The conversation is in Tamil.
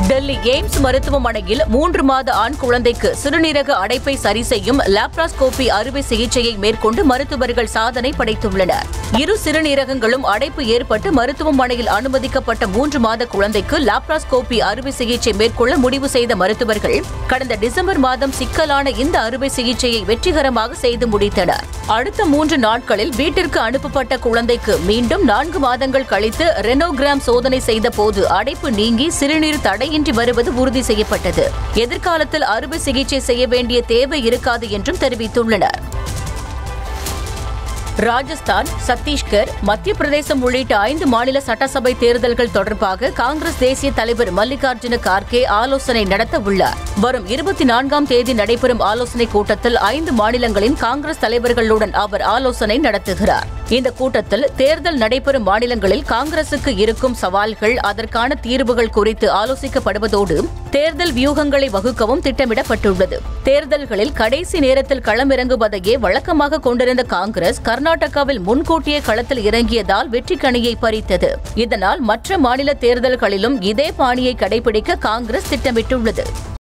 டெல்லி எய்ம்ஸ் மருத்துவமனையில் மூன்று மாத ஆண் குழந்தைக்கு சிறுநீரக அடைப்பை சரி செய்யும் லாப்ராஸ்கோபி அறுவை சிகிச்சையை மேற்கொண்டு மருத்துவர்கள் சாதனை படைத்துள்ளனர் இரு சிறுநீரகங்களும் அடைப்பு ஏற்பட்டு மருத்துவமனையில் அனுமதிக்கப்பட்ட மூன்று மாத குழந்தைக்கு லாப்ராஸ்கோபி அறுவை சிகிச்சை மேற்கொள்ள முடிவு செய்த மருத்துவர்கள் கடந்த டிசம்பர் மாதம் சிக்கலான இந்த அறுவை சிகிச்சையை வெற்றிகரமாக செய்து முடித்தனர் அடுத்த மூன்று நாட்களில் வீட்டிற்கு அனுப்பப்பட்ட குழந்தைக்கு மீண்டும் நான்கு மாதங்கள் கழித்து ரெனோகிராம் சோதனை செய்த போது அடைப்பு நீங்கி சிறுநீர் தடையின்றி வருவது உறுதி செய்யப்பட்டது எதிர்காலத்தில் அறுவை சிகிச்சை செய்ய வேண்டிய தேவை இருக்காது என்றும் தெரிவித்துள்ளனர் ராஜஸ்தான் சத்தீஸ்கர் மத்திய பிரதேசம் உள்ளிட்ட ஐந்து மாநில சட்டசபை தேர்தல்கள் தொடர்பாக காங்கிரஸ் தேசிய தலைவர் மல்லிகார்ஜுன கார்கே ஆலோசனை நடத்த உள்ளார் வரும் இருபத்தி நான்காம் தேதி நடைபெறும் ஆலோசனைக் கூட்டத்தில் ஐந்து மாநிலங்களின் காங்கிரஸ் தலைவர்களுடன் அவர் ஆலோசனை நடத்துகிறார் இந்த கூட்டத்தில் தேர்தல் நடைபெறும் மாநிலங்களில் காங்கிரசுக்கு இருக்கும் சவால்கள் அதற்கான தீர்வுகள் குறித்து ஆலோசிக்கப்படுவதோடு தேர்தல் வியூகங்களை வகுக்கவும் திட்டமிடப்பட்டுள்ளது தேர்தல்களில் கடைசி நேரத்தில் களமிறங்குவதையே வழக்கமாக கொண்டிருந்த காங்கிரஸ் கர்நாடகாவில் முன்கூட்டியே களத்தில் இறங்கியதால் வெற்றி கணியை பறித்தது இதனால் மற்ற மாநில தேர்தல்களிலும் இதே பாணியை கடைபிடிக்க காங்கிரஸ் திட்டமிட்டுள்ளது